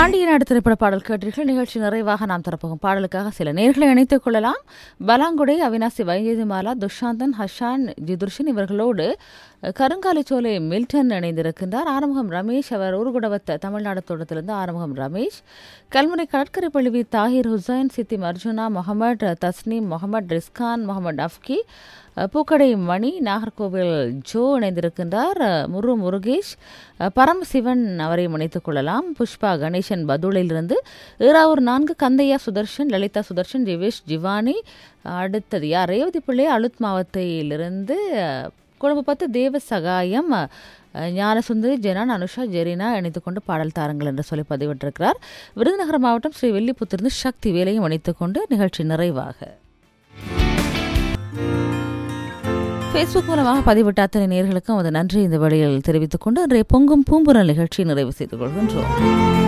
பாண்டிய நாடு திரைப்பட பாடல் கேட்டீர்கள் நிகழ்ச்சி நிறைவாக நாம் தரப்போகும் பாடலுக்காக சில நேர்களை இணைத்துக் கொள்ளலாம் பலாங்குடை அவினாசி வைத்தியமாலா துஷாந்தன் ஹஷான் ஜிதுர்ஷன் இவர்களோடு கருங்காலிச்சோலை மில்டன் இணைந்திருக்கின்றார் ஆறுமுகம் ரமேஷ் அவர் ஊர்குடவத்த தமிழ்நாடு தோட்டத்திலிருந்து ஆறுமுகம் ரமேஷ் கல்முனை கடற்கரை பழுவி தாஹிர் ஹுசைன் சித்திம் அர்ஜுனா முகமது தஸ்னீம் முகமது ரிஸ்கான் முகமது அஃப்கி பூக்கடை மணி நாகர்கோவில் ஜோ இணைந்திருக்கின்றார் முரு முருகேஷ் பரமசிவன் அவரையும் இணைத்துக் கொள்ளலாம் புஷ்பா கணேசன் பதுளையிலிருந்து ஈராவூர் நான்கு கந்தையா சுதர்ஷன் லலிதா சுதர்ஷன் ஜிவேஷ் ஜிவானி அடுத்தது யார் ரேவதி பிள்ளை அழுத் மாவட்டத்திலிருந்து கொழும்பு பத்து தேவ சகாயம் ஞானசுந்தரி ஜெனான் அனுஷா ஜெரினா இணைத்துக் கொண்டு பாடல் தாருங்கள் என்று சொல்லி பதிவிட்டிருக்கிறார் விருதுநகர் மாவட்டம் ஸ்ரீ வெள்ளிபுத்திலிருந்து சக்தி வேலையும் இணைத்துக் கொண்டு நிகழ்ச்சி நிறைவாக ஃபேஸ்புக் மூலமாக பதிவிட்ட அத்தனை நேர்களுக்கும் அது நன்றி இந்த வழியில் தெரிவித்துக் கொண்டு அன்றைய பொங்கும் பூம்புரல் நிகழ்ச்சியை நிறைவு செய்து கொள்கின்றோம்